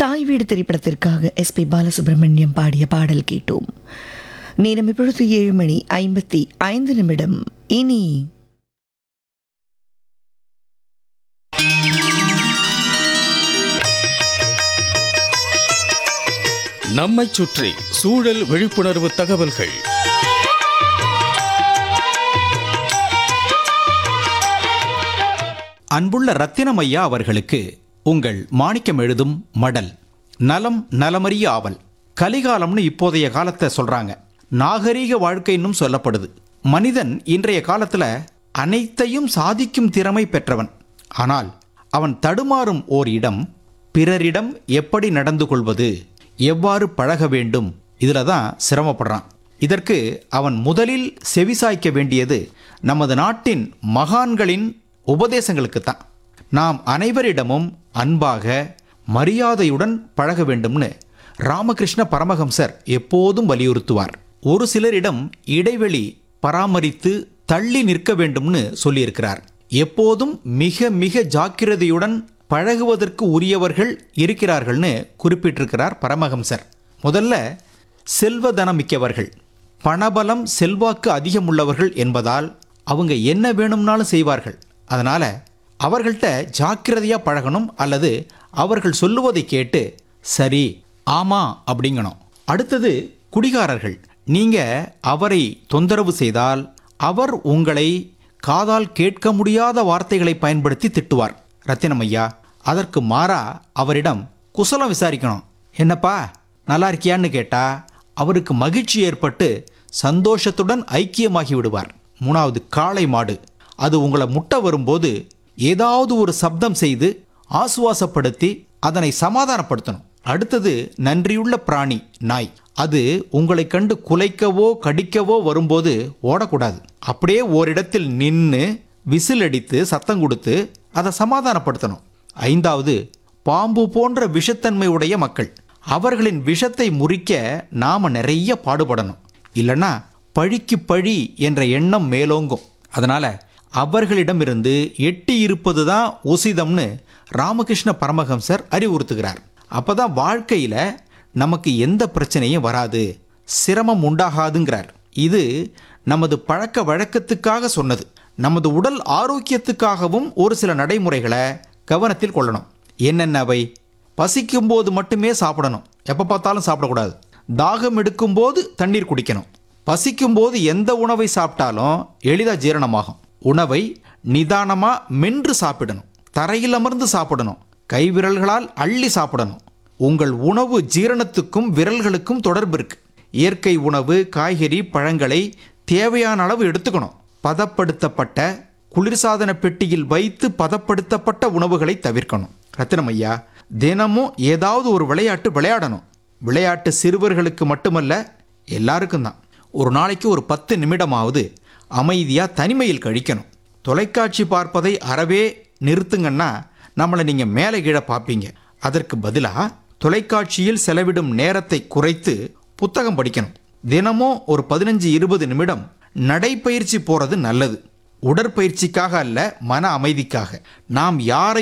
தாய் வீடு திரைப்படத்திற்காக எஸ் பி பாலசுப்ரமணியம் பாடிய பாடல் கேட்டோம் நேரம் இப்பொழுது ஏழு மணி ஐம்பத்தி ஐந்து நிமிடம் இனி நம்மைச் சுற்றி சூழல் விழிப்புணர்வு தகவல்கள் அன்புள்ள ரத்தினமையா அவர்களுக்கு உங்கள் மாணிக்கம் எழுதும் மடல் நலம் நலமறிய ஆவல் கலிகாலம்னு இப்போதைய காலத்தை சொல்றாங்க நாகரீக வாழ்க்கைன்னும் சொல்லப்படுது மனிதன் இன்றைய காலத்துல அனைத்தையும் சாதிக்கும் திறமை பெற்றவன் ஆனால் அவன் தடுமாறும் ஓர் இடம் பிறரிடம் எப்படி நடந்து கொள்வது எவ்வாறு பழக வேண்டும் இதுல தான் சிரமப்படுறான் இதற்கு அவன் முதலில் செவிசாய்க்க வேண்டியது நமது நாட்டின் மகான்களின் உபதேசங்களுக்கு தான் நாம் அனைவரிடமும் அன்பாக மரியாதையுடன் பழக வேண்டும்னு ராமகிருஷ்ண பரமஹம்சர் எப்போதும் வலியுறுத்துவார் ஒரு சிலரிடம் இடைவெளி பராமரித்து தள்ளி நிற்க வேண்டும்னு சொல்லியிருக்கிறார் எப்போதும் மிக மிக ஜாக்கிரதையுடன் பழகுவதற்கு உரியவர்கள் இருக்கிறார்கள்னு குறிப்பிட்டிருக்கிறார் பரமஹம்சர் முதல்ல செல்வதனம் மிக்கவர்கள் பணபலம் செல்வாக்கு அதிகம் உள்ளவர்கள் என்பதால் அவங்க என்ன வேணும்னாலும் செய்வார்கள் அதனால அவர்கள்ட்ட ஜாக்கிரதையா பழகணும் அல்லது அவர்கள் சொல்லுவதை கேட்டு சரி ஆமா அப்படிங்கணும் அடுத்தது குடிகாரர்கள் நீங்க அவரை தொந்தரவு செய்தால் அவர் உங்களை காதால் கேட்க முடியாத வார்த்தைகளை பயன்படுத்தி திட்டுவார் ரத்தினமையா அதற்கு மாறா அவரிடம் குசலம் விசாரிக்கணும் என்னப்பா நல்லா இருக்கியான்னு கேட்டா அவருக்கு மகிழ்ச்சி ஏற்பட்டு சந்தோஷத்துடன் ஐக்கியமாகி விடுவார் மூணாவது காளை மாடு அது உங்களை முட்ட வரும்போது ஏதாவது ஒரு சப்தம் செய்து ஆசுவாசப்படுத்தி அதனை சமாதானப்படுத்தணும் அடுத்தது நன்றியுள்ள பிராணி நாய் அது உங்களை கண்டு குலைக்கவோ கடிக்கவோ வரும்போது ஓடக்கூடாது அப்படியே ஓரிடத்தில் நின்று விசில் அடித்து சத்தம் கொடுத்து அதை சமாதானப்படுத்தணும் ஐந்தாவது பாம்பு போன்ற விஷத்தன்மை உடைய மக்கள் அவர்களின் விஷத்தை முறிக்க நாம நிறைய பாடுபடணும் இல்லைன்னா பழிக்கு பழி என்ற எண்ணம் மேலோங்கும் அதனால அவர்களிடமிருந்து எட்டி இருப்பது தான் உசிதம்னு ராமகிருஷ்ண பரமஹம்சர் அறிவுறுத்துகிறார் அப்பதான் வாழ்க்கையில நமக்கு எந்த பிரச்சனையும் வராது சிரமம் உண்டாகாதுங்கிறார் இது நமது பழக்க வழக்கத்துக்காக சொன்னது நமது உடல் ஆரோக்கியத்துக்காகவும் ஒரு சில நடைமுறைகளை கவனத்தில் கொள்ளணும் என்னென்னவை பசிக்கும் போது மட்டுமே சாப்பிடணும் எப்போ பார்த்தாலும் சாப்பிடக்கூடாது தாகம் எடுக்கும்போது தண்ணீர் குடிக்கணும் பசிக்கும் போது எந்த உணவை சாப்பிட்டாலும் எளிதாக ஜீரணமாகும் உணவை நிதானமாக மென்று சாப்பிடணும் தரையில் அமர்ந்து சாப்பிடணும் கைவிரல்களால் அள்ளி சாப்பிடணும் உங்கள் உணவு ஜீரணத்துக்கும் விரல்களுக்கும் தொடர்பு இருக்கு இயற்கை உணவு காய்கறி பழங்களை தேவையான அளவு எடுத்துக்கணும் பதப்படுத்தப்பட்ட குளிர்சாதன பெட்டியில் வைத்து பதப்படுத்தப்பட்ட உணவுகளை தவிர்க்கணும் ரத்தினம் ஐயா தினமும் ஏதாவது ஒரு விளையாட்டு விளையாடணும் விளையாட்டு சிறுவர்களுக்கு மட்டுமல்ல எல்லாருக்கும் தான் ஒரு நாளைக்கு ஒரு பத்து நிமிடமாவது அமைதியாக தனிமையில் கழிக்கணும் தொலைக்காட்சி பார்ப்பதை அறவே நிறுத்துங்கன்னா நம்மளை நீங்கள் மேலே கீழே பார்ப்பீங்க அதற்கு பதிலாக தொலைக்காட்சியில் செலவிடும் நேரத்தை குறைத்து புத்தகம் படிக்கணும் தினமும் ஒரு பதினஞ்சு இருபது நிமிடம் நடைப்பயிற்சி போகிறது நல்லது உடற்பயிற்சிக்காக அல்ல மன அமைதிக்காக நாம் யாரை